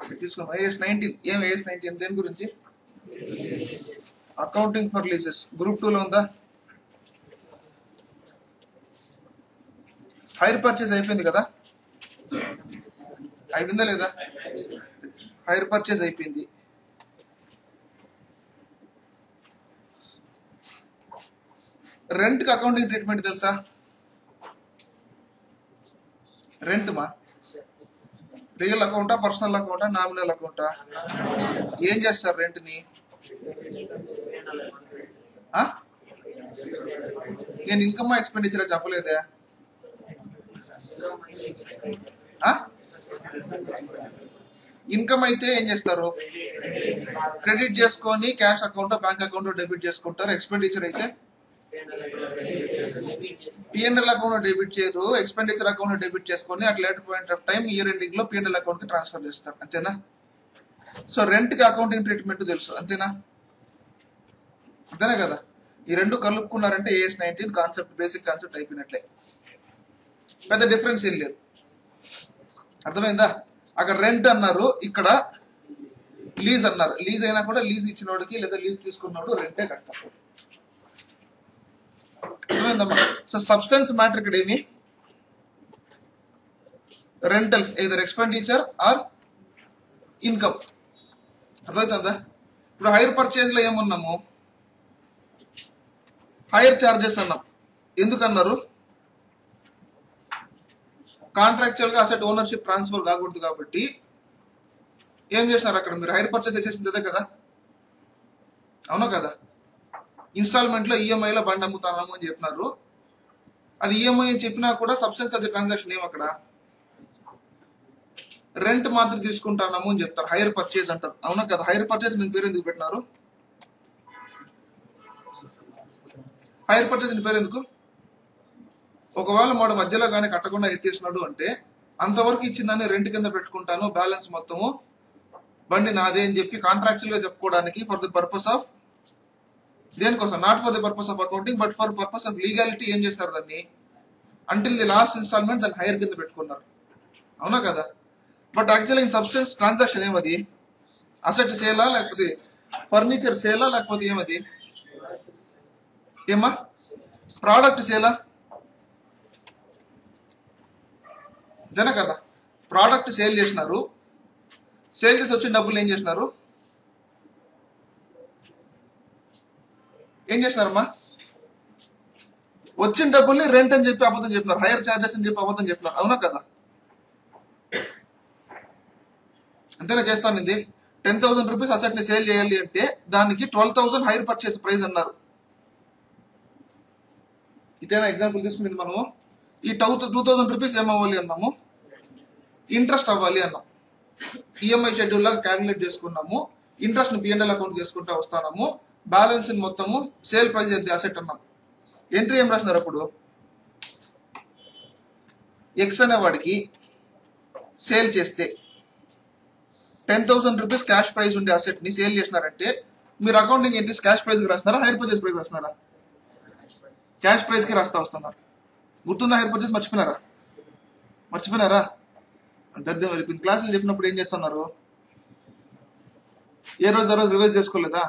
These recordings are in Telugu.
తీసుకున్నాం ఏఎస్ నైన్టీన్ ఏం ఏఎస్ నైన్టీన్ దేని గురించి అకౌంటింగ్ ఫర్ లీజెస్ గ్రూప్ టూలో ఉందా హైర్ పర్చేస్ అయిపోయింది కదా అయిపోయిందా లేదా హైర్ పర్చేస్ అయిపోయింది రెంట్ కి అకౌంటింగ్ ట్రీట్మెంట్ తెలుసా రెంట్ మా రియల్ అకౌంటా పర్సనల్ అకౌంటా నామినల్ అకౌంటా ఏం చేస్తారు రెంట్ ని ఆ? నేను ఇన్కమ్ ఎక్స్పెండిచర్ చెప్పలేదే ఇన్కమ్ అయితే ఏం చేస్తారు క్రెడిట్ చేసుకొని cash account bank account debit చేసుకుంటారు ఎక్స్పెండిచర్ అయితే పిఎన్ఎల్ అకౌంట్ డెబిట్ చేయరు ఎక్స్పెండిచర్ అకౌంట్ డెబిట్ చేసుకొని at later point of time year ending లో పిఎన్ఎల్ అకౌంట్ కి ట్రాన్స్ఫర్ చేస్తారు అంతేనా సో రెంట్ కి అకౌంటింగ్ ట్రీట్మెంట్ తెలుసు అంతేనా అంతేనా కదా ఈ రెండు కలుపుకున్నారంటే AS nineteen concept basic concept అయిపోయినట్లే పెద్ద డిఫరెన్స్ ఏం లేదు అర్థమైందా అక్కడ రెంట్ అన్నారు ఇక్కడ లీజ్ అన్నారు లీజ్ అయినా కూడా లీజ్ ఇచ్చిన వాడికి లేదా లీజ్ తీసుకున్నవాడు రెంటే కడతారు అర్థమైందమ్మా సో సబ్స్టెన్స్ మ్యాటర్ ఇక్కడ ఏమి rentals either expenditure or income అర్థమవుతుందా ఇప్పుడు హైర్ పర్చేజ్ లో ఏమన్నాము హైర్ చార్జెస్ అన్నాం ఎందుకన్నారు కాంట్రాక్చువల్ గా అసెట్ ఓనర్షిప్ ట్రాన్స్ఫర్ కాకూడదు కాబట్టి ఏం చేసినారు అక్కడ మీరు హైర్ పర్చేస్ చేసేసింది అదే కదా అవునా కదా ఇన్స్టాల్మెంట్ లో ఈఎంఐ లో బండి అమ్ముతాము అని చెప్పినారు అది ఈఎంఐ అని చెప్పినా కూడా సబ్స్టెన్స్ అది ట్రాన్సాక్షన్ ఏం అక్కడ రెంట్ మాత్రం తీసుకుంటాము అని చెప్తారు హైర్ పర్చేజ్ అంటారు అవునా కదా హైర్ పర్చేజ్ మీ పేరు ఎందుకు పెట్టినారు హైర్ పర్చేజ్ నీ పేరు ఎందుకు ఒకవేళ వాడు మధ్యలో కానీ కట్టకుండా ఎత్తేసినాడు అంటే అంతవరకు ఇచ్చిందని రెంట్ కింద పెట్టుకుంటాను బ్యాలెన్స్ మొత్తము బండి నాదే అని చెప్పి కాంట్రాక్చువల్ గా చెప్పుకోవడానికి ఫర్ ది పర్పస్ ఆఫ్ దేనికోసం not for the purpose of accounting but for purpose of legality ఏం చేస్తారు దాన్ని అంటిల్ ది లాస్ట్ ఇన్స్టాల్మెంట్ దాన్ని హైర్ కింద పెట్టుకున్నారు అవునా కదా but actual in substance transaction ఏమది అసెట్ సేలా లేకపోతే ఫర్నిచర్ సేలా లేకపోతే ఏమది ఏమా ప్రోడక్ట్ సేలా జన కదా ప్రోడక్ట్ సేల్ చేసినారు సేల్ చేసి వచ్చిన డబ్బులు ఏం చేసినారు ఏం చేసినారమ్మా వచ్చిన డబ్బుల్ని రెంట్ అని చెప్పి అబద్ధం చెప్పినారు హైయర్ చార్జెస్ అని చెప్పి అబద్ధం చెప్పినారు అవునా కదా అంతేనా చేస్తాను ఇది టెన్ థౌసండ్ రూపీస్ అసెట్ ని సేల్ చేయాలి అంటే దానికి twelve thousand hire purchase price అన్నారు ఇదేనా ఎగ్జాంపుల్ తీసుకుంది మనము ఈ టూ టూ థౌసండ్ రూపీస్ ఏమవ్వాలి అన్నాము ఇంట్రెస్ట్ అవ్వాలి అన్నాం ఈఎంఐ షెడ్యూల్ లాగా క్యాలిక్యులేట్ చేసుకున్నాము ఇంట్రెస్ట్ ని పిఎన్ఎల్ అకౌంట్ చేసుకుంటా వస్తాము బ్యాలెన్స్ మొత్తము సేల్ ప్రైస్ అది అసెట్ అన్నాం ఎంట్రీ ఏం రాసినారు అప్పుడు ఎక్స్ అనే వాడికి సేల్ చేస్తే ten thousand rupees cash price ఉండే అసెట్ ని సేల్ చేసినారంటే మీరు అకౌంటింగ్ ఎంట్రీస్ క్యాష్ ప్రైస్ కి రాస్తున్నారా హైర్ పర్చేస్ ప్రైస్ రాస్తున్నారా క్యాష్ ప్రైస్ కి రాస్తా వస్తున్నారు గుర్తుందా హైర్ పర్చేస్ మర్చిపోయినారా మర్చిపోయినారా దర్దం వెళ్ళిపోయింది క్లాసులు చెప్పినప్పుడు ఏం చేస్తున్నారు ఏ రోజు ఆ రోజు రివైజ్ చేసుకోలేదా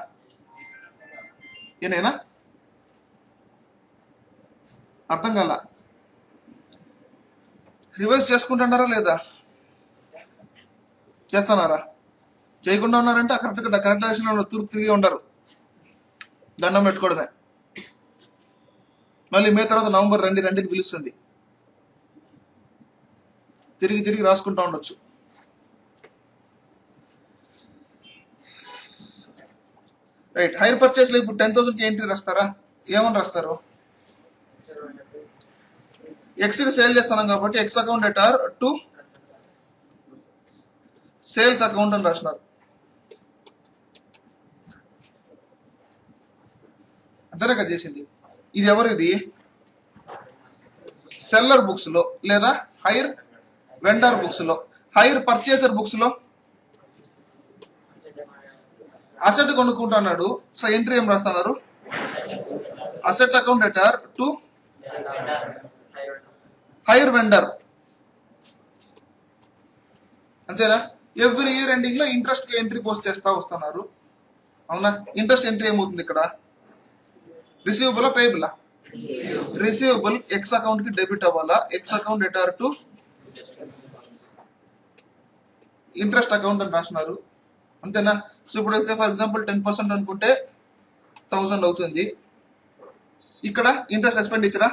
ఏనైనా అర్థం కాల రివైజ్ చేసుకుంటున్నారా లేదా చేస్తున్నారా చేయకుండా ఉన్నారంటే కరెక్ట్ కరెక్ట్ డైరెక్షన్ తూర్పు తిరిగి ఉండరు దండం పెట్టుకోవడమే మళ్ళీ మే తర్వాత నవంబర్ రండి రండిని పిలుస్తుంది తిరిగి తిరిగి రాసుకుంటా ఉండొచ్చు రైట్ హైర్ పర్చేస్ లో ఇప్పుడు టెన్ థౌసండ్ కి ఎంట్రీ రాస్తారా ఏమని రాస్తారు ఎక్స్ కి సేల్ చేస్తున్నాం కాబట్టి ఎక్స్ అకౌంట్ ఎట్ ఆర్ టు సేల్స్ అకౌంట్ అని రాసినారు అంతేనా కదా చేసింది ఇది ఎవరు ఇది సెల్లర్ బుక్స్ లో లేదా హైర్ వెండర్ బుక్స్ లో హైర్ పర్చేసర్ బుక్స్ లో అసెట్ కొనుక్కుంటున్నాడు సో ఎంట్రీ ఏం రాస్తున్నారు అసెట్ అకౌంట్ ఎటర్ టు హైర్ వెండర్ అంతేనా ఎవ్రీ ఇయర్ ఎండింగ్ లో ఇంట్రెస్ట్ ఎంట్రీ పోస్ట్ చేస్తా వస్తున్నారు అవునా ఇంట్రెస్ట్ ఎంట్రీ ఏమవుతుంది ఇక్కడ receivable payable receivable X account కి డెబిట్ అవ్వాలా ఎక్స్ అకౌంట్ ఎటార్ టు ఇంట్రెస్ట్ అకౌంట్ అని రాసినారు అంతేనా సో ఇప్పుడు వస్తే ఫర్ ఎగ్జాంపుల్ టెన్ పర్సెంట్ అనుకుంటే థౌసండ్ అవుతుంది ఇక్కడ ఇంట్రెస్ట్ ఎక్స్పెండిచరా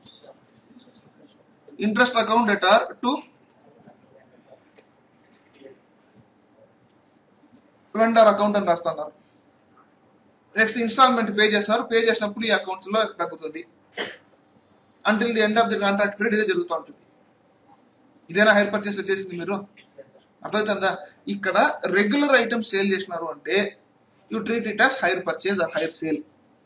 ఇంట్రెస్ట్ అకౌంట్ ఎటార్ టు వెండర్ అకౌంట్ అని రాస్తున్నారు నెక్స్ట్ ఇన్స్టాల్మెంట్ పే చేస్తున్నారు పే చేసినప్పుడు ఈ అకౌంట్ లో తగ్గుతుంది until the end of the contract period ఇదే జరుగుతూ ఉంటుంది ఇదేనా హైర్ పర్చేస్ లో చేసింది మీరు అర్థమవుతుందా ఇక్కడ రెగ్యులర్ ఐటమ్స్ సేల్ చేసినారు అంటే you treat it as hire purchase or hire sale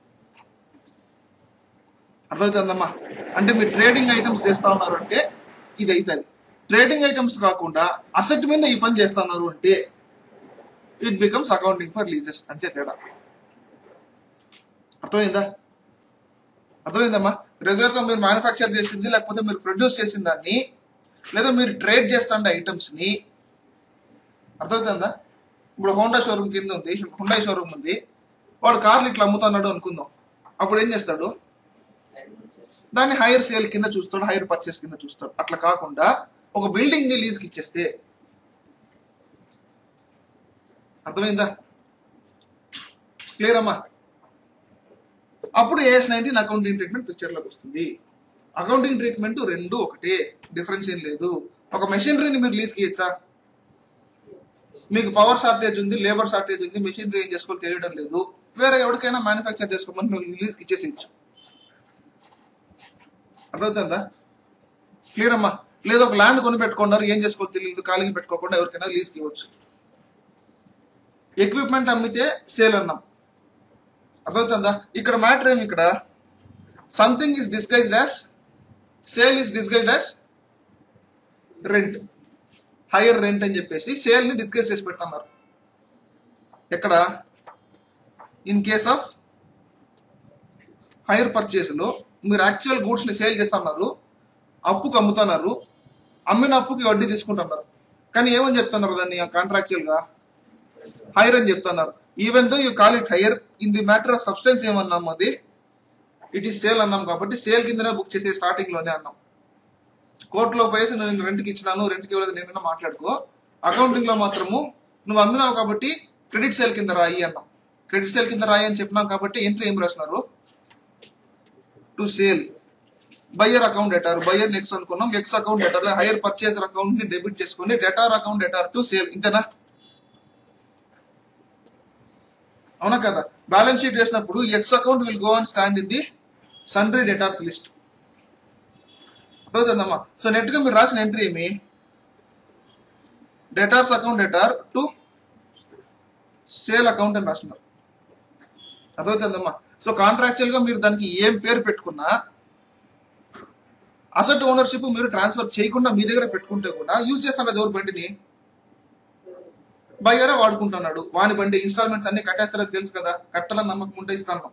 అర్థమవుతుందమ్మా అంటే మీరు ట్రేడింగ్ ఐటమ్స్ చేస్తా ఉన్నారు అంటే ఇది అవుతుంది ట్రేడింగ్ ఐటమ్స్ కాకుండా అసెట్ మీద ఈ పని చేస్తా ఉన్నారు అంటే it becomes accounting for leases అంతే తేడా అర్థమైందా అర్థమైందమ్మా రెగ్యులర్ గా మీరు మ్యానుఫ్యాక్చర్ చేసింది లేకపోతే మీరు ప్రొడ్యూస్ చేసిన దాన్ని లేదా మీరు ట్రేడ్ చేస్తాండే ఐటమ్స్ ని అర్థమవుతుందా ఇప్పుడు హోండా షోరూమ్ కింద ఉంది హుండై షోరూమ్ ఉంది వాడు కార్లు ఇట్లా అమ్ముతున్నాడు అనుకుందాం అప్పుడు ఏం చేస్తాడు దాన్ని హైయర్ సేల్ కింద చూస్తాడు హైయర్ పర్చేస్ కింద చూస్తాడు అట్లా కాకుండా ఒక బిల్డింగ్ ని లీజ్కి ఇచ్చేస్తే అర్థమైందా క్లియర్ అమ్మా అప్పుడు ఏఎస్ నైన్టీన్ అకౌంటింగ్ ట్రీట్మెంట్ పిక్చర్లోకి వస్తుంది అకౌంటింగ్ ట్రీట్మెంట్ రెండు ఒకటే డిఫరెన్స్ ఏం లేదు ఒక మెషినరీని మీరు లీజ్కి ఇచ్చా మీకు పవర్ షార్టేజ్ ఉంది లేబర్ షార్టేజ్ ఉంది మెషినరీ ఏం చేసుకోవాలి తెలియడం లేదు వేరే ఎవరికైనా మ్యానుఫ్యాక్చర్ చేసుకోమని మీరు లీజ్కి ఇచ్చేసి ఇచ్చు అర్థమవుతుందా క్లియర్ అమ్మా లేదా ఒక ల్యాండ్ కొని పెట్టుకున్నారు ఏం చేసుకోవాలి తెలియదు ఖాళీకి పెట్టుకోకుండా ఎవరికైనా లీజ్కి ఇవ్వచ్చు ఎక్విప్మెంట్ అమ్మితే సేల్ అన్నాం అర్థమవుతుందా ఇక్కడ మ్యాటర్ ఏమి ఇక్కడ something is disguised as sale is disguised as rent hire rent అని చెప్పేసి సేల్ ని డిస్కస్ చేసి పెట్టున్నారు ఎక్కడ ఇన్ కేస్ ఆఫ్ హైయర్ పర్చేస్లో మీరు యాక్చువల్ గూడ్స్ ని సేల్ చేస్తున్నారు అప్పుకు అమ్ముతున్నారు అమ్మిన అప్పుకి వడ్డీ తీసుకుంటున్నారు కానీ ఏమని చెప్తున్నారు దాన్ని కాంట్రాక్చువల్ గా హైర్ అని చెప్తున్నారు even though you call it hire in the matter of substance ఏమన్నాం అది ఇట్ ఈస్ సేల్ అన్నాం కాబట్టి సేల్ కిందనే బుక్ చేసే స్టార్టింగ్ లోనే అన్నాం కోర్టులో పోయేసి నేను రెంట్కి ఇచ్చినాను రెంట్కి ఇవ్వలేదు నేను మాట్లాడుకో అకౌంటింగ్ లో మాత్రము నువ్వు అమ్మినావు కాబట్టి క్రెడిట్ సేల్ కింద రాయి అన్నాం క్రెడిట్ సేల్ కింద రాయి అని చెప్పినాం కాబట్టి ఎంట్రీ ఏం రాసినారు to sale buyer account debtor buyer next అనుకున్నాం X account debtor hire purchaser account ని డెబిట్ చేసుకుని debtor account debtor to sale ఇంతేనా అవునా కదా బ్యాలెన్స్ షీట్ చేసినప్పుడు X account will go and stand in the sundry debtors list అర్థవుతుందమ్మా సో నెట్ గా మీరు రాసిన ఎంట్రీ ఏమి debtors account debtor to sale account అని రాస్తున్నారు అర్థమవుతుందమ్మా సో కాంట్రాక్చువల్ గా మీరు దానికి ఏం పేరు పెట్టుకున్నా అసెట్ ఓనర్షిప్ మీరు ట్రాన్స్ఫర్ చేయకుండా మీ దగ్గర పెట్టుకుంటే కూడా యూజ్ చేస్తున్నది ఎవరు బండిని బయ్యరే వాడుకుంటున్నాడు వాని బండి ఇన్స్టాల్మెంట్స్ అన్ని కట్టేస్తారని తెలుసు కదా కట్టాలని నమ్మకం ఉంటే ఇస్తాను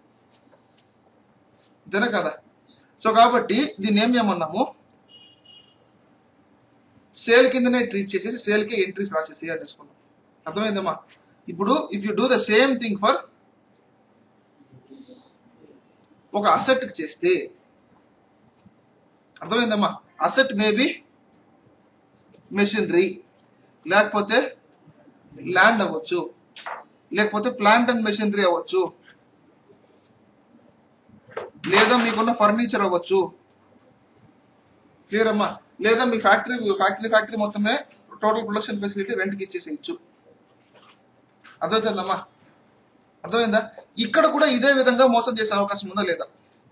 అంతేనా కదా సో కాబట్టి దీన్ని ఏం చేయమన్నాము సేల్ కిందనే ట్రీట్ చేసేసి సేల్కే ఎంట్రీస్ రాసేసి అనేసుకున్నాం అర్థమైందమ్మా ఇప్పుడు if you do the same thing for ఒక అసెట్ చేస్తే అర్థమైందమ్మా అసెట్ మేబీ మెషినరీ లేకపోతే ల్యాండ్ అవ్వచ్చు లేకపోతే ప్లాంట్ అండ్ మెషినరీ అవ్వచ్చు లేదా మీకున్న ఫర్నిచర్ అవ్వచ్చు క్లియర్ అమ్మా లేదా మీ ఫ్యాక్టరీ ఫ్యాక్టరీ ఫ్యాక్టరీ మొత్తమే టోటల్ ప్రొడక్షన్ ఫెసిలిటీ రెంట్కి ఇచ్చేసేయచ్చు అర్థమవుతుందమ్మా అర్థమైందా ఇక్కడ కూడా ఇదే విధంగా మోసం చేసే అవకాశం ఉందా లేదా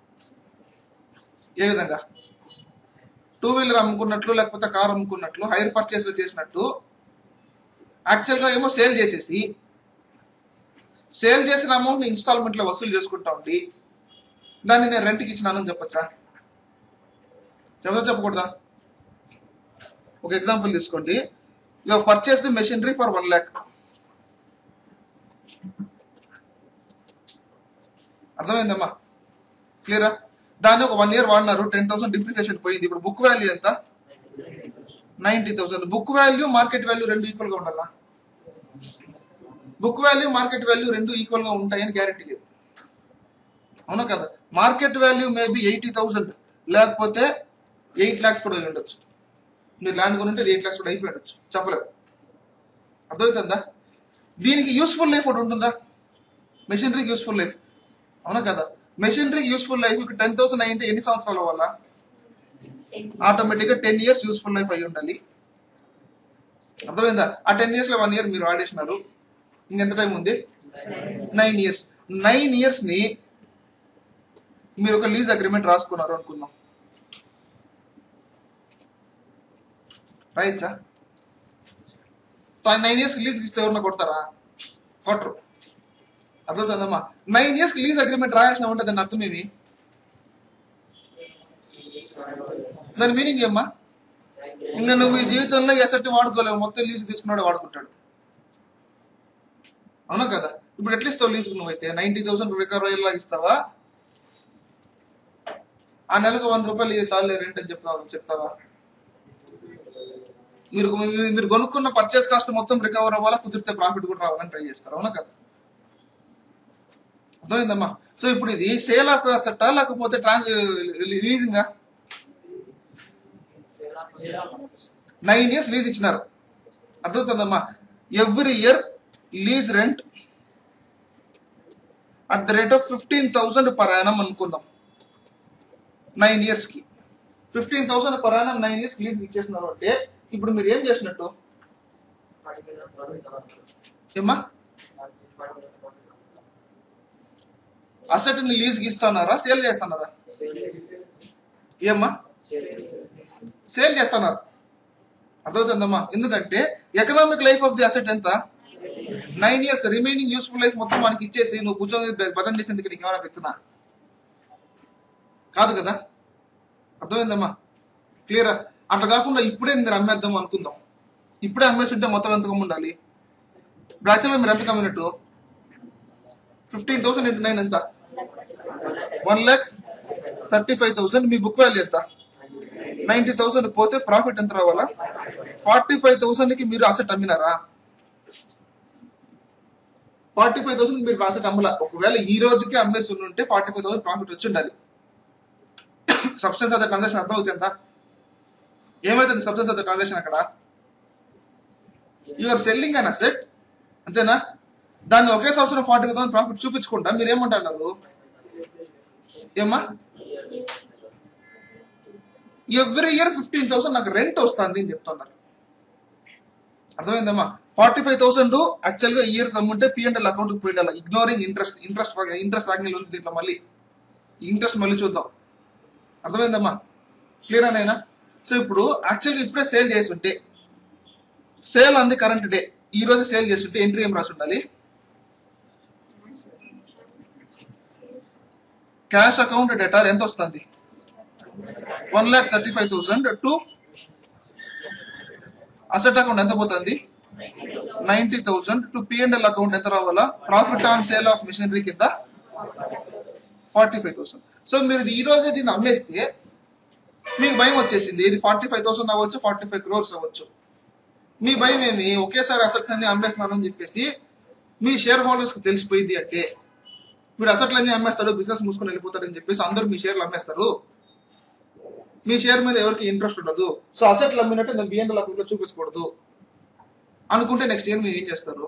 ఏ విధంగా టూ వీలర్ అమ్ముకున్నట్లు లేకపోతే కార్ అమ్ముకున్నట్లు హైర్ పర్చేస్ చేసినట్టు యాక్చువల్గా ఏమో సేల్ చేసేసి సేల్ చేసిన అమౌంట్ని ఇన్స్టాల్మెంట్లో వసూలు చేసుకుంటా ఉండి దాన్ని నేను రెంట్కి ఇచ్చినానని చెప్పొచ్చా చెప్పదా చెప్పకూడదా ఒక ఎగ్జాంపుల్ తీసుకోండి you purchased machinery for one lakh అర్థమైందమ్మా క్లియరా దాన్ని ఒక వన్ ఇయర్ వాడినారు టెన్ థౌసండ్ డిప్రిసియేషన్ పోయింది ఇప్పుడు బుక్ వాల్యూ ఎంత ninety thousand book value market value రెండు ఈక్వల్ గా ఉండాలా బుక్ వాల్యూ మార్కెట్ వాల్యూ రెండు ఈక్వల్ గా ఉంటాయని గ్యారెంటీ లేదు అవునా కదా market value maybe eighty thousand లేకపోతే ఎయిట్ ల్యాక్స్ కూడా అయి ఉండొచ్చు మీరు ల్యాండ్ కొని ఉంటే ఎయిట్ ల్యాక్స్ కూడా అయిపోయి ఉండొచ్చు చెప్పలేము అర్థమవుతుందా దీనికి యూస్ఫుల్ లైఫ్ ఒకటి ఉంటుందా మెషినరీకి యూస్ఫుల్ లైఫ్ అవునా కదా మెషినరీకి యూస్ఫుల్ లైఫ్ ఇక్కడ టెన్ థౌసండ్ అయ్యింటే ఎన్ని సంవత్సరాల వల్ల ఆటోమేటిక్గా టెన్ ఇయర్స్ యూస్ఫుల్ లైఫ్ అయి ఉండాలి అర్థమైందా ఆ టెన్ ఇయర్స్ లో వన్ ఇయర్ మీరు వాడేసినారు ఇంకెంత టైం ఉంది నైన్ ఇయర్స్ నైన్ ఇయర్స్ ని మీరు ఒక లీజ్ అగ్రిమెంట్ రాసుకున్నారు అనుకుందాం రాయచ్చా నైన్ ఇయర్స్ లీజ్ ఇస్తే ఎవరన్నా కొడతారా కొట్టరు అర్థమవుతుందమ్మా నైన్ ఇయర్స్ లీజ్ అగ్రిమెంట్ రాయాల్సిన ఉంటే దాని అర్థం ఏమి దాని మీనింగ్ ఏమ్మా ఇంకా నువ్వు ఈ జీవితంలో ఎసట్టి వాడుకోలేవు మొత్తం లీజు తీసుకున్నాడు వాడుకుంటాడు అవునా కదా ఇప్పుడు ఎట్లా ఇస్తావు లీజుకు నువ్వైతే నైన్టీ థౌసండ్ రికవర్ అయ్యేలా ఇస్తావా ఆ నెలకు వంద రూపాయలు ఇయ్య చాలే రెంట్ అని చెప్తావా చెప్తావా మీరు మీరు- మీరు కొనుక్కున్న పర్చేస్ కాస్ట్ మొత్తం రికవర్ అవ్వాలా కుదిరితే ప్రాఫిట్ కూడా రావాలని ట్రై చేస్తారు అవునా కదా అర్థమైందమ్మా సో ఇప్పుడు ఇది సేల్ ఆఫ్ అసెట్టా లేకపోతే ట్రాన్స్ లీజింగా నైన్ ఇయర్స్ లీజ్ ఇచ్చినారు అర్థమవుతుందమ్మా every year lease rent at the rate of fifteen thousand per annum అనుకుందాం నైన్ ఇయర్స్ కి fifteen thousand per annum nine years lease ఇచ్చేసినారు అంటే ఇప్పుడు మీరు ఏం చేసినట్టు ఏమ్మా అసెట్ ని లీజ్ కి ఇస్తున్నారా సేల్ చేస్తున్నారా ఏమ్మా సేల్ చేస్తున్నారు అర్థమవుతుందమ్మా ఎందుకంటే economic life of the asset ఎంత nine years remaining useful life మొత్తం మనకి ఇచ్చేసి నువ్వు కూర్చొని బదం చేసేందుకు నీకు ఏమైనా పెంచునా కాదు కదా అర్థమైందమ్మా క్లియరా అట్లా కాకుండా ఇప్పుడే మీరు అమ్మేద్దాం అనుకుందాం ఇప్పుడే అమ్మేస్తుంటే మొత్తం ఎంత కమ్మి ఉండాలి బ్రాచ్లో మీరు ఎంత కమ్మినట్టు ఫిఫ్టీన్ థౌసండ్ ఇంటూ నైన్ ఎంత one lakh thirty five thousand మీ బుక్ వాల్యూ ఎంత నైన్టీ థౌసండ్ పోతే ప్రాఫిట్ ఎంత రావాలా ఫార్టీ ఫైవ్ థౌసండ్ కి మీరు అసెట్ అమ్మినారా ఫార్టీ ఫైవ్ థౌసండ్ మీరు అసెట్ అమ్మలా ఒకవేళ ఈ రోజుకి అమ్మేసి ఉంటే ఫార్టీ ఫైవ్ థౌసండ్ ప్రాఫిట్ వచ్చి ఉండాలి సబ్స్టెన్స్ ఆఫ్ ద ట్రాన్సాక్షన్ అర్థం అవుతుందా ఏమైతుంది సబ్స్టెన్స్ ఆఫ్ ద ట్రాన్సాక్షన్ అక్కడ you are selling an asset అంతేనా దాన్ని ఒకే సంవత్సరం ఫార్టీ ఫైవ్ థౌసండ్ ప్రాఫిట్ చూపించుకుంటా మీరు ఏమంటున్నారు ఏమ్మా ఎవ్రీ ఇయర్ ఫిఫ్టీన్ థౌసండ్ నాకు రెంట్ వస్తుంది అని చెప్తున్నారు అర్థమైందమ్మా ఫార్టీ ఫైవ్ థౌసండ్ యాక్చువల్గా ఇయర్ కమ్ముంటే పిఎండ్ఎల్ అకౌంట్కి పోయిండాలి ఇగ్నోరింగ్ ఇంట్రెస్ట్ ఇంట్రెస్ట్ ఇంట్రెస్ట్ రాగింగ్ ఉంది దీంట్లో మళ్ళీ ఇంట్రెస్ట్ మళ్ళీ చూద్దాం అర్థమైందమ్మా క్లియర్ అనేనా సో ఇప్పుడు యాక్చువల్గా ఇప్పుడే సేల్ చేసి ఉంటే సేల్ అంది కరెంట్ డే ఈ రోజు సేల్ చేసి ఉంటే ఎంట్రీ ఏం రాసి ఉండాలి క్యాష్ అకౌంట్ డేటార్ ఎంత వస్తుంది one lakh thirty five thousand to asset account ఎంత పోతుంది ninety thousand to P and L account ఎంత రావాలా profit on sale of machinery కింద ఫార్టీ ఫైవ్ థౌసండ్ సో మీరు ఇది ఈ రోజే దీన్ని అమ్మేస్తే మీకు భయం వచ్చేసింది ఇది ఫార్టీ ఫైవ్ థౌసండ్ అవ్వచ్చు ఫార్టీ ఫైవ్ క్రోర్స్ అవ్వచ్చు మీ భయం ఏమి ఒకేసారి అసెట్స్ అన్ని అమ్మేస్తున్నాను అని చెప్పేసి మీ షేర్ హోల్డర్స్ కి తెలిసిపోయింది అంటే వీడు అసెట్లు అన్ని అమ్మేస్తాడు బిజినెస్ మూసుకొని వెళ్ళిపోతాడని చెప్పేసి అందరూ మీ షేర్లు అమ్మేస్తారు మీ షేర్ మీద ఎవరికి ఇంట్రెస్ట్ ఉండదు సో అసెట్లు అమ్మినట్టు నేను బిఎన్ఎల్ అకౌంట్లో చూపించకూడదు అనుకుంటే నెక్స్ట్ ఇయర్ మీరు ఏం చేస్తారు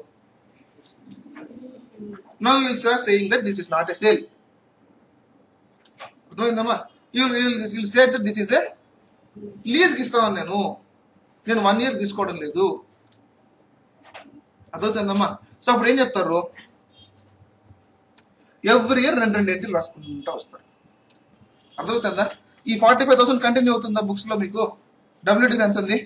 no you start saying that this is not a sale అర్థమైందమ్మా you you state that this is a లీజ్కి ఇస్తాను నేను నేను వన్ ఇయర్ తీసుకోవడం లేదు అర్థవుతుందమ్మా సో అప్పుడు ఏం చెప్తారు ఎవ్రీ ఇయర్ రెండు రెండు ఎంట్రీలు రాసుకుంటూ వస్తారు అర్థమవుతుందా ఈ ఫార్టీ ఫైవ్ థౌసండ్ కంటిన్యూ అవుతుందా బుక్స్ లో మీకు డబ్ల్యూడిపి ఎంత ఉంది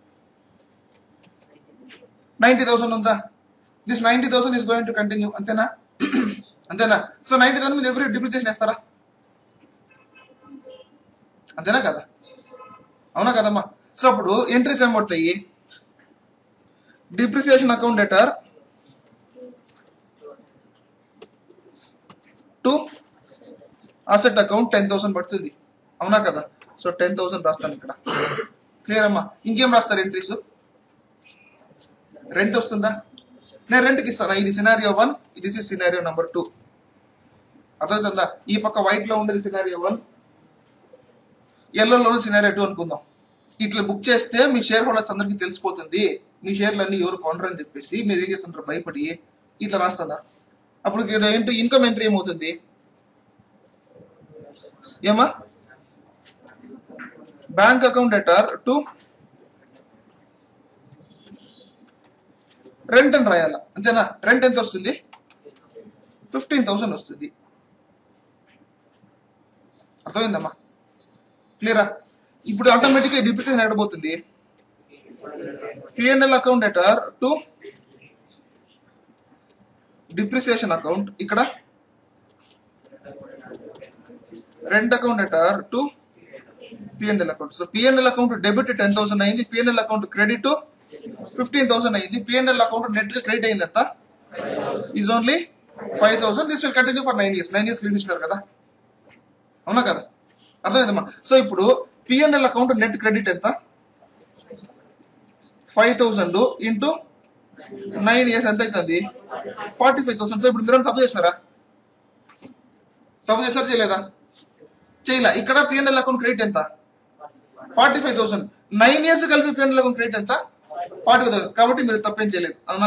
నైన్టీ థౌసండ్ ఉందా this ninety thousand is going to continue అంతేనా అంతేనా సో నైన్టీ థౌసండ్ మీద ఎవ్రీ డిప్రిసియేషన్ వేస్తారా అంతేనా కదా అవునా కదమ్మా సో అప్పుడు ఎంట్రీస్ ఏం పడతాయి depreciation account debtor to asset account ten thousand పడుతుంది అవునా కదా సో టెన్ థౌసండ్ రాస్తాను ఇక్కడ క్లియర్ అమ్మా ఇంకేం రాస్తారు ఎంట్రీస్ రెంట్ వస్తుందా నేను రెంట్కి ఇస్తాను ఇది సినారియో వన్ ఇది సినారియో నెంబర్ టూ అర్థమవుతుందా ఈ పక్క వైట్ లో ఉండేది సినారియో వన్ ఎల్లోలో సినారియో టూ అనుకుందాం ఇట్లా బుక్ చేస్తే మీ షేర్ హోల్డర్స్ అందరికీ తెలిసిపోతుంది మీ షేర్లు అన్ని ఎవరు కొనరని చెప్పేసి మీరు ఏం చేస్తుంటారు భయపడి ఇట్లా రాస్తున్నారు అప్పుడు ఏంటి ఇన్కమ్ ఎంట్రీ ఏమవుతుంది ఏమా బ్యాంక్ అకౌంట్ అటార్ టు రెంట్ అని రాయాల అంతేనా రెంట్ ఎంత వస్తుంది ఫిఫ్టీన్ థౌసండ్ వస్తుంది అర్థమైందమ్మా క్లియరా ఇప్పుడు ఆటోమేటిక్గా డిప్రిసియేషన్ ఎక్కడబోతుంది పిఎన్ఎల్ అకౌంట్ అటార్ టు డిప్రిసియేషన్ అకౌంట్ ఇక్కడ రెంట్ అకౌంట్ అటార్ to PNL account so PNL account debit ten thousand అయింది PNL account credit fifteen thousand అయింది పిఎన్ఎల్ అకౌంట్ నెట్ గా క్రెడిట్ అయింది ఎంత is only five thousand this will continue for nine years nine years credit ఇచ్చినారు కదా అవునా కదా అర్థమైందమ్మా సో ఇప్పుడు పిఎన్ఎల్ అకౌంట్ నెట్ క్రెడిట్ ఎంత five thousand into nine years ఎంత అవుతుంది ఫార్టీ ఫైవ్ థౌసండ్ సో ఇప్పుడు మీరు తప్పు చేసినారా తప్పు చేసినారా చేయలేదా చేయలే ఇక్కడ పిఎన్ఎల్ అకౌంట్ క్రెడిట్ ఎంత forty five thousand nine years కలిపి పిఎన్ఎల్ అకౌంట్ క్రెడిట్ ఎంత ఫార్టీ ఫైవ్ థౌసండ్ కాబట్టి మీరు తప్పేం చేయలేదు అవునా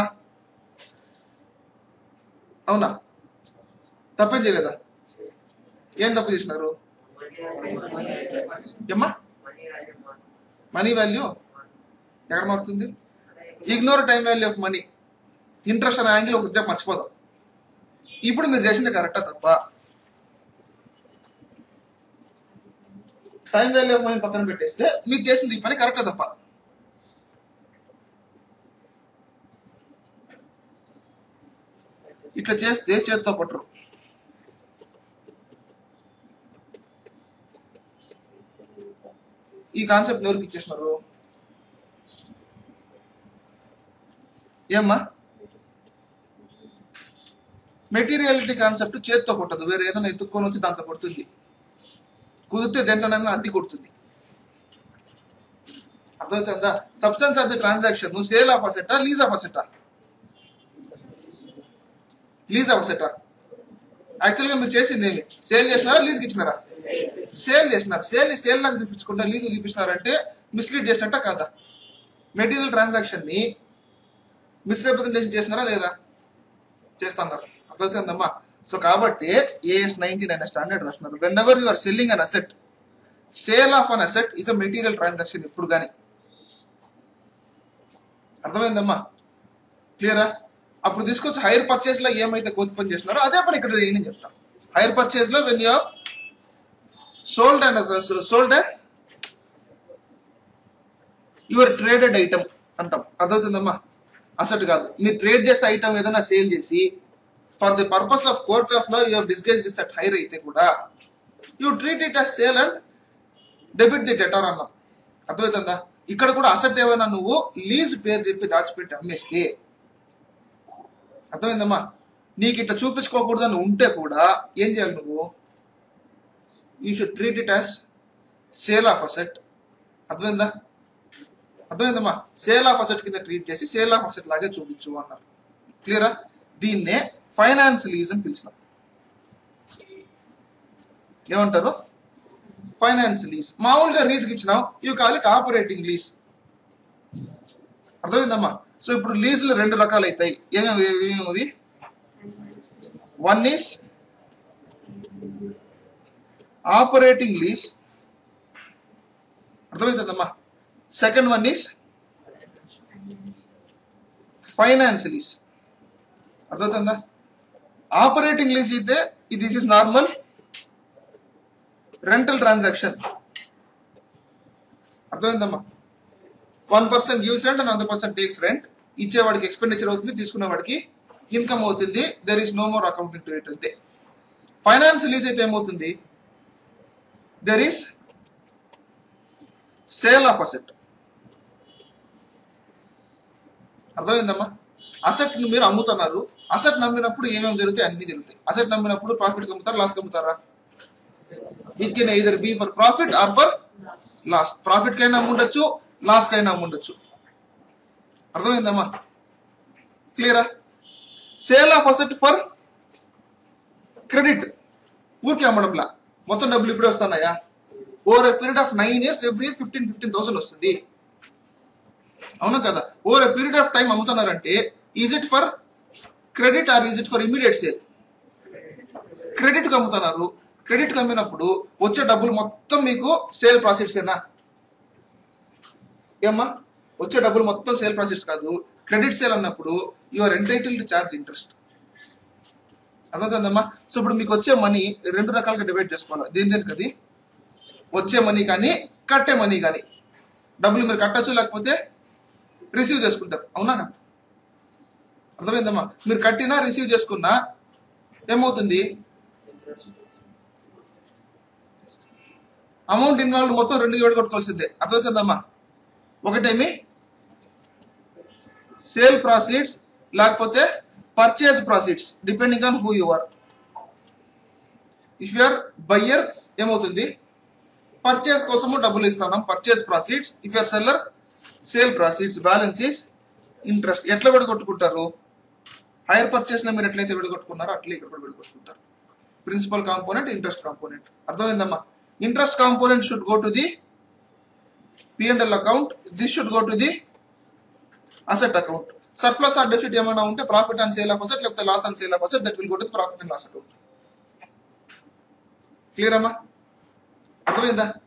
అవునా తప్పేం చేయలేదా ఏం తప్పు చేసినారు ఏమ్మా మనీ వాల్యూ ఎక్కడ మారుతుంది ignore time value of money interest అనే యాంగిల్ ఒక ఉద్యోగం మర్చిపోదాం ఇప్పుడు మీరు చేసింది కరెక్టా తప్ప టైం వాల్యూ ఆఫ్ మనీ పక్కన పెట్టేస్తే మీరు చేసింది ఈ పని కరెక్టా తప్ప ఇట్లా చేస్తే చేత్తో పట్టరు ఈ కాన్సెప్ట్ ఎవరికి ఇచ్చేసినారు ఏమ్మా మెటీరియాలిటీ కాన్సెప్ట్ చేత్తో కొట్టదు వేరే ఏదైనా ఎత్తుక్కొని వచ్చి దాంతో కొడుతుంది కుదిరితే దేంట్లోనైనా అడ్డి కొడుతుంది అర్థమవుతుందా substance of the transaction sale of అసెటా లీజ్ ఆఫ్ అసెటా లీజ్ ఆఫ్ అసెటా యాక్చువల్ గా మీరు చేసింది ఏమి సేల్ చేసినారా లీజ్ ఇచ్చినారా సేల్ చేసినారు సేల్ ని సేల్ లాగా చూపించకుండా లీజ్ చూపించినారంటే మిస్లీడ్ చేసినట్ట కాదా మెటీరియల్ ట్రాన్సాక్షన్ ని మిస్రిప్రజెంటేషన్ చేసినారా లేదా చేస్తున్నారు అర్థమవుతుందమ్మా సో కాబట్టి ఏఎస్ నైన్టీన్ అనే స్టాండర్డ్ రాస్తున్నారు whenever you are selling an asset sale of an asset is a material transaction ఇప్పుడు కానీ అర్థమైందమ్మా క్లియరా అప్పుడు తీసుకొచ్చి హైర్ పర్చేస్ లో ఏమైతే కోతి పని చేసినారో అదే పని ఇక్కడ చేయండి అని చెప్తాను హైర్ పర్చేస్ లో when you sold and sold your traded item అంటాం అర్థమవుతుందమ్మా అసెట్ కాదు మీరు ట్రేడ్ చేసే ఐటమ్ ఏదైనా సేల్ చేసి for the purpose of course of లో your disguise this at hire అయితే కూడా you treat it as sale and debit the debtor అన్నాం అర్థమవుతుందా ఇక్కడ కూడా అసెట్ ఏమైనా నువ్వు లీజ్ పేరు చెప్పి దాచిపెట్టి అమ్మేస్తే అర్థమైందమ్మా నీకు ఇట్లా చూపించుకోకూడదని ఉంటే కూడా ఏం చేయాలి నువ్వు you should treat it as sale of asset అర్థమైందా అర్థమైందమ్మా సేల్ ఆఫ్ అసెట్ కింద ట్రీట్ చేసి సేల్ ఆఫ్ అసెట్ లాగే చూపించు అన్నారు క్లియరా దీన్నే ఫైనాన్స్ లీజ్ అని పిలిచినాం ఏమంటారు ఫైనాన్స్ లీజ్ మామూలుగా లీజ్కి ఇచ్చినాం you call it operating lease అర్థమైందమ్మా సో ఇప్పుడు లీజులు రెండు రకాలు అవుతాయి ఏమేమి ఏమేమి వన్ ఈస్ ఆపరేటింగ్ లీజ్ అర్థమవుతుందమ్మా second one is finance lease అర్థమవుతుందా ఆపరేటింగ్ లీజ్ అయితే this is normal rental transaction అర్థమైందమ్మా one person gives rent and అంత పర్సన్ టేక్స్ రెంట్ ఇచ్చేవాడికి ఎక్స్పెండిచర్ అవుతుంది తీసుకునేవాడికి ఇన్కమ్ అవుతుంది there is no more accounting to it అంతే ఫైనాన్స్ లీజ్ అయితే ఏమవుతుంది there is sale of asset అర్థమైందమ్మా అసెట్ ను మీరు అమ్ముతున్నారు అసెట్ నమ్మినప్పుడు ఏమేమి జరుగుతాయి అన్ని జరుగుతాయి అసెట్ నమ్మినప్పుడు ప్రాఫిట్ అమ్ముతారా లాస్ అమ్ముతారా it can either be for profit or for loss profit కైనా అమ్ముండొచ్చు లాస్ కైనా అమ్ముండొచ్చు అర్థమైందమ్మా క్లియరా sale of asset for credit ఊరికే అమ్మడంలా మొత్తం డబ్బులు ఇప్పుడే వస్తున్నాయా over period of nine years every year fifteen fifteen thousand వస్తుంది అవునా కదా ఓవర్ పీరియడ్ ఆఫ్ టైం అమ్ముతున్నారంటే is it for credit or is it for immediate sale credit అమ్ముతున్నారు క్రెడిట్ అమ్మినప్పుడు వచ్చే డబ్బులు మొత్తం మీకు సేల్ ప్రాఫిట్స్ ఏనా ఏమ్మా వచ్చే డబ్బులు మొత్తం సేల్ ప్రాఫిట్స్ కాదు క్రెడిట్ సేల్ అన్నప్పుడు you are entitle to charge interest అర్థమవుతుందమ్మా సో ఇప్పుడు మీకు వచ్చే మనీ రెండు రకాలుగా డివైడ్ చేసుకోవాలి దేని దేనికి అది వచ్చే మనీ కానీ కట్టే మనీ కానీ డబ్బులు మీరు కట్టచ్చు లేకపోతే రిసీవ్ చేసుకుంటారు అవునా కదా అర్థమైందమ్మా మీరు కట్టినా రిసీవ్ చేసుకున్నా ఏమవుతుంది అమౌంట్ ఇన్వాల్వ్ మొత్తం రెండు విడ కొట్టుకోవాల్సిందే అర్థమవుతుందమ్మా ఒకటేమి సేల్ ప్రాసీడ్స్ లేకపోతే purchase proceeds depending on who you are if you are buyer ఏమవుతుంది పర్చేస్ కోసము డబ్బులు ఇస్తున్నాం purchase proceeds if you are seller sale proceeds balance is interest ఎట్లా విడగొట్టుకుంటారు హైయర్ పర్చేస్ లో మీరు ఎట్లయితే విడగొట్టుకున్నారో అట్లే ఇక్కడ కూడా విడగొట్టుకుంటారు ప్రిన్సిపల్ కాంపోనెంట్ ఇంట్రెస్ట్ కాంపోనెంట్ అర్థమైందమ్మా interest component should go to the P and L account this should go to the asset account surplus or deficit ఏమైనా ఉంటే profit and sale of asset లేకపోతే loss and sale of asset that will go to profit and loss account clear అమ్మా అర్థమైందా